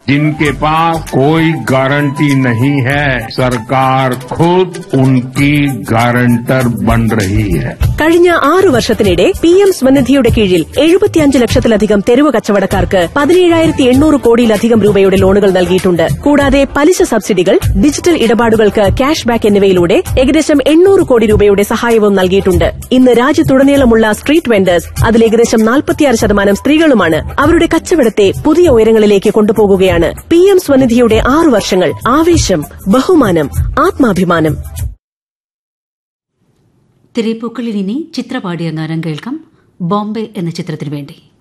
जिनके पास कोई गारंटी नहीं है सरकार खुद उनकी गारंटर बन रही है കഴിഞ്ഞ ആറു വർഷത്തിനിടെ പി എം സ്വനിധിയുടെ കീഴിൽ എഴുപത്തിയഞ്ച് ലക്ഷത്തിലധികം തെരുവ് കച്ചവടക്കാർക്ക് പതിനേഴായിരത്തി എണ്ണൂറ് കോടിയിലധികം രൂപയുടെ ലോണുകൾ നൽകിയിട്ടുണ്ട് കൂടാതെ പലിശ സബ്സിഡികൾ ഡിജിറ്റൽ ഇടപാടുകൾക്ക് ക്യാഷ് ബാക്ക് എന്നിവയിലൂടെ ഏകദേശം എണ്ണൂറ് കോടി രൂപയുടെ സഹായവും നൽകിയിട്ടുണ്ട് ഇന്ന് രാജ്യത്തുടനീളമുള്ള സ്ട്രീറ്റ് വെൻഡേഴ്സ് അതിൽ ഏകദേശം നാൽപ്പത്തിയാറ് ശതമാനം സ്ത്രീകളുമാണ് അവരുടെ കച്ചവടത്തെ പുതിയ ഉയരങ്ങളിലേക്ക് കൊണ്ടുപോകുകയാണ് പി എം സ്വനിധിയുടെ ആറു വർഷങ്ങൾ ആവേശം ബഹുമാനം ആത്മാഭിമാനം തിരപ്പൂക്കളിൽ ഇനി ചിത്രപാടിയ ഗാനം കേൾക്കാം ബോംബെ എന്ന ചിത്രത്തിനു വേണ്ടി